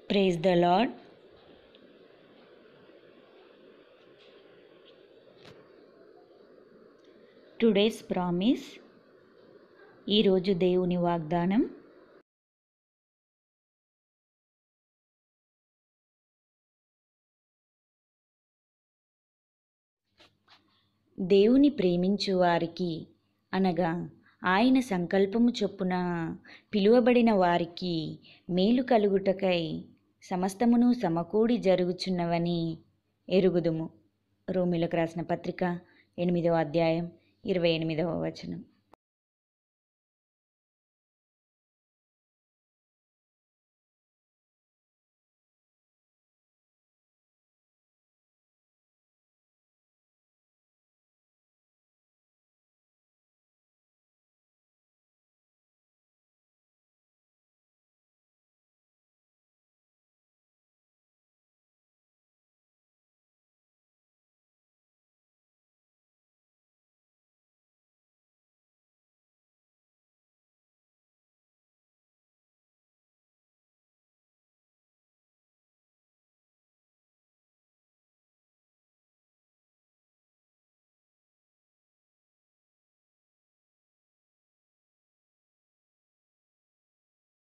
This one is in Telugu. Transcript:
praise the Lord today's promise ఈరోజు దేవుని వాగ్దానం దేవుని ప్రేమించు వారికి అనగా ఆయన సంకల్పము చొప్పున పిలువబడిన వారికి మేలు కలుగుటకై సమస్తమును సమకూడి జరుగుచున్నవని ఎరుగుదుము రోమిలకు రాసిన పత్రిక ఎనిమిదవ అధ్యాయం ఇరవై ఎనిమిదవ వచనం